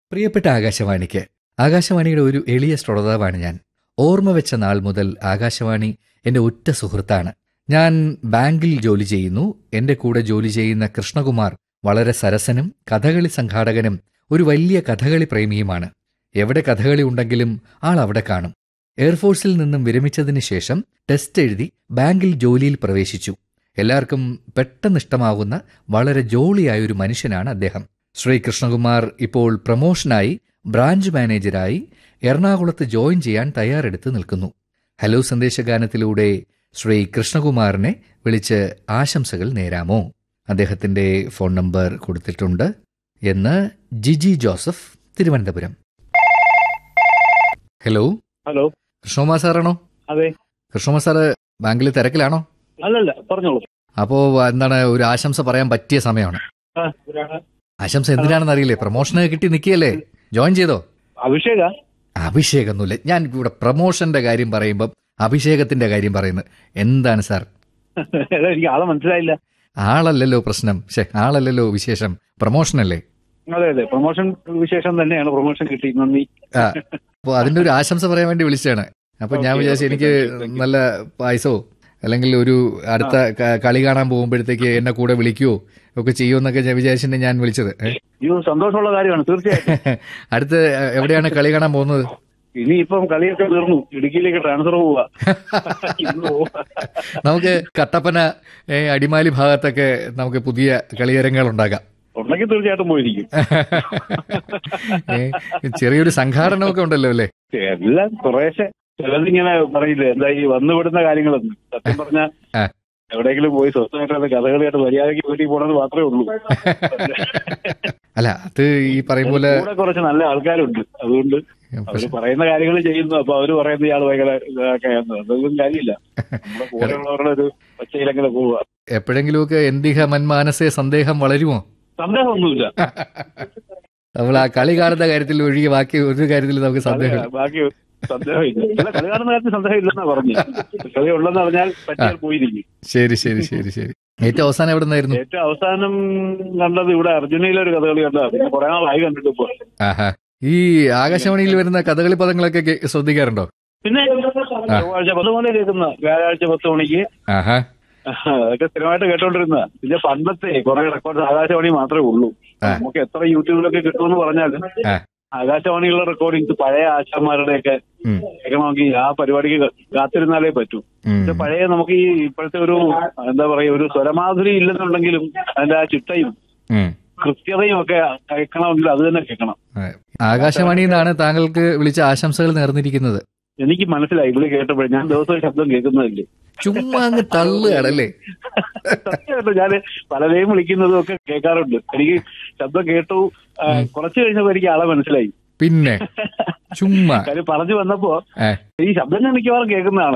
പ്രിയപ്പെട്ട ആകാശവാണിക്ക് ആകാശവാണിയുടെ ഒരു എളിയ ശ്രോതാവാണ് ഞാൻ ഓർമ്മ വെച്ച നാൾ മുതൽ ആകാശവാണി എന്റെ ഉറ്റ സുഹൃത്താണ് ഞാൻ ബാങ്കിൽ ജോലി ചെയ്യുന്നു എന്റെ കൂടെ ജോലി ചെയ്യുന്ന കൃഷ്ണകുമാർ വളരെ സരസനും കഥകളി സംഘാടകനും ഒരു വലിയ കഥകളി പ്രേമിയുമാണ് എവിടെ കഥകളി ഉണ്ടെങ്കിലും ആൾ അവിടെ കാണും എയർഫോഴ്സിൽ നിന്നും വിരമിച്ചതിന് ശേഷം ടെസ്റ്റ് എഴുതി ബാങ്കിൽ ജോലിയിൽ പ്രവേശിച്ചു എല്ലാവർക്കും പെട്ടെന്ന് ഇഷ്ടമാകുന്ന വളരെ ജോളിയായ ഒരു മനുഷ്യനാണ് അദ്ദേഹം ശ്രീ കൃഷ്ണകുമാർ ഇപ്പോൾ പ്രമോഷനായി ബ്രാഞ്ച് മാനേജരായി എറണാകുളത്ത് ജോയിൻ ചെയ്യാൻ തയ്യാറെടുത്ത് നിൽക്കുന്നു ഹലോ സന്ദേശഗാനത്തിലൂടെ ശ്രീ കൃഷ്ണകുമാറിനെ വിളിച്ച് ആശംസകൾ നേരാമോ അദ്ദേഹത്തിന്റെ ഫോൺ നമ്പർ കൊടുത്തിട്ടുണ്ട് എന്ന് Jiji Joseph Thiruvananthapuram hello hello Krishnakumar സാറാണോ അതെ കൃഷ്ണകുമാർ സാറ് ബാങ്കിൽ തിരക്കിലാണോ അല്ലല്ല പറഞ്ഞോളൂ അപ്പോ എന്താണ് ഒരു ആശംസ പറയാൻ പറ്റിയ സമയമാണ് ആ, ആശംസ എന്തിനാണെന്ന് അറിയില്ലേ പ്രൊമോഷന് കിട്ടി നിൽക്കുകയല്ലേ ജോയിൻ ചെയ്തോ അഭിഷേക അഭിഷേകൊന്നുമില്ല ഞാൻ ഇവിടെ പ്രൊമോഷന്റെ കാര്യം പറയുമ്പം അഭിഷേകത്തിന്റെ കാര്യം പറയുന്നത് എന്താണ് സാർ എടാ, എനിക്ക് ആളെ മനസ്സിലായില്ല ആളല്ലല്ലോ പ്രശ്നം ശേ ആളല്ലല്ലോ വിശേഷം പ്രൊമോഷനല്ലേ അതെ അതെ പ്രൊമോഷൻ വിശേഷം തന്നെയാണ് പ്രൊമോഷൻ കിട്ടി നന്ദി ആ അപ്പോൾ അതിന്റെ ഒരു ആശംസ പറയാൻ വേണ്ടി വിളിച്ചതാണ് അപ്പൊ ഞാൻ Okay, വിചാരിച്ചു okay, എനിക്ക് thank you, thank you. നല്ല പായസോ അല്ലെങ്കിൽ ഒരു അടുത്ത ക- കളി കാണാൻ പോകുമ്പോഴത്തേക്ക് എന്നെ കൂടെ വിളിക്കുവോ ഒക്കെ ചെയ്യുമെന്നൊക്കെ ഞാൻ വിചാരിച്ചിട്ട് ഞാൻ വിളിച്ചത് ഏ? ഇത് സന്തോഷമുള്ള കാര്യമാണ് തീർച്ചയായിട്ടും അടുത്ത് എവിടെയാണ് കളി കാണാൻ പോകുന്നത് ഇനിയിപ്പം കളിയൊക്കെ തീർന്നു ഇടുക്കിയിലേക്ക് ട്രാൻസ്ഫർ പോവാ ഇന്ന് പോവാ. നമുക്ക് കട്ടപ്പന ഏ, അടിമാലി ഭാഗത്തൊക്കെ നമുക്ക് പുതിയ കളിയരങ്ങൾ ഉണ്ടാകാം ഉണ്ടെങ്കിൽ തീർച്ചയായിട്ടും പോയിരിക്കും ഏ, ചെറിയൊരു സംഘാടനമൊക്കെ ഉണ്ടല്ലോ അല്ലേ എല്ലാം കുറേശ്ശെ ചിലതിങ്ങനെ പറയില്ലേ എന്താ ഈ വന്നുവിടുന്ന കാര്യങ്ങളൊന്നും സത്യം പറഞ്ഞ ആ. എവിടെയെങ്കിലും പോയി സ്വസ്ഥമായിട്ട് കഥകളിയായിട്ട് മര്യാദയ്ക്ക് വീട്ടിൽ പോകണമെന്ന് മാത്രമേ ഉള്ളൂ അല്ല അത് ഈ പറയും പോലെ കൂടെ കുറച്ച് നല്ല ആൾക്കാരുണ്ട് അതുകൊണ്ട് അവര് പറയുന്ന കാര്യങ്ങൾ ചെയ്യുന്നു അപ്പൊ അവര് പറയുന്ന ഇയാൾ ഭയങ്കര ഇതൊക്കെയാന്ന് അതൊന്നും കാര്യമില്ല നമ്മുടെ കൂടെയുള്ളവരുടെ ഒരു ഒച്ചയിലെങ്കിലും പോവുക എപ്പോഴെങ്കിലുമൊക്കെ എന്തിഹ മന്മാനസെ സന്ദേഹം വളരുമോ സന്ദേഹമൊന്നുമില്ല നമ്മൾ ആ കളി കാണുന്ന കാര്യത്തിൽ ഒഴികെ ബാക്കി ഒരു കാര്യത്തിൽ നമുക്ക് സന്ദേഹം ബാക്കി സന്ദേഹമില്ല ചില കളി കാണുന്ന കാര്യത്തിൽ സന്ദേഹം ഇല്ലെന്നാ പറഞ്ഞു കളി ഉള്ളെന്ന് പറഞ്ഞാൽ പറ്റിയാൽ പോയിരിക്കും ശരി ശരി ശരി ശരി ഏറ്റവും അവസാനം എവിടെ നിന്നായിരുന്നു ഏറ്റവും അവസാനം കണ്ടത് ഇവിടെ അർജുനയിലെ ഒരു കഥകളി കണ്ടതാ പിന്നെ കുറെ നാളായി കണ്ടിട്ട് ഇപ്പൊ ആഹാ ഈ ആകാശവാണിയിൽ വരുന്ന കഥകളി പദങ്ങളൊക്കെ കേ- ശ്രദ്ധിക്കാറുണ്ടോ പിന്നെ ചൊവ്വാഴ്ച പത്ത് മണി കേൾക്കുന്ന വ്യാഴാഴ്ച പത്ത് മണിക്ക് ആഹാ അതൊക്കെ സ്ഥിരമായിട്ട് കേട്ടോണ്ടിരുന്ന പിന്നെ പണ്ടത്തെ കുറെ റെക്കോർഡ് ആകാശവാണി മാത്രമേ ഉള്ളൂ ആ. നമുക്ക് എത്ര യൂട്യൂബിലൊക്കെ കിട്ടുമെന്ന് പറഞ്ഞാലും ആ. ആകാശവാണിയുള്ള റെക്കോർഡിങ്സ് പഴയ ആശാന്മാരുടെയൊക്കെ ഉം, കേൾക്കണമെങ്കിൽ ആ പരിപാടിക്ക് ക- കാത്തിരുന്നാലേ പറ്റൂ ഉം. പക്ഷെ പഴയ നമുക്ക് ഈ ഇപ്പോഴത്തെ ഒരു എന്താ പറയാ ഒരു സ്വരമാധുരി ഇല്ലെന്നുണ്ടെങ്കിലും അതിന്റെ ആ ചിട്ടയും ഉം. കൃത്യതയും ഒക്കെ കേൾക്കണമെങ്കിൽ അത് തന്നെ കേൾക്കണം ആ. ആകാശവാണിയിൽ നിന്നാണ് താങ്കൾക്ക് വിളിച്ച ആശംസകൾ നേർന്നിരിക്കുന്നത് എനിക്ക് മനസ്സിലായി ഇവിടെ കേട്ടപ്പോഴേ ഞാൻ ദിവസവും ശബ്ദം കേൾക്കുന്നതല്ലേ ചുമ്മാ അങ്ങ് തള്ളുകയാണല്ലേ സത്യമായിട്ടും ഞാൻ പലരെയും വിളിക്കുന്നതും ഒക്കെ കേൾക്കാറുണ്ട് എനിക്ക് ശബ്ദം കേട്ടു ആ, കുറച്ച് കഴിഞ്ഞപ്പോ എനിക്ക് ആളെ മനസ്സിലായി പിന്നെ ചുമ്മാ കാര്യം പറഞ്ഞു വന്നപ്പോ ഏ. ഈ ശബ്ദം ഞാൻ മിക്കവാറും കേൾക്കുന്നതാണ്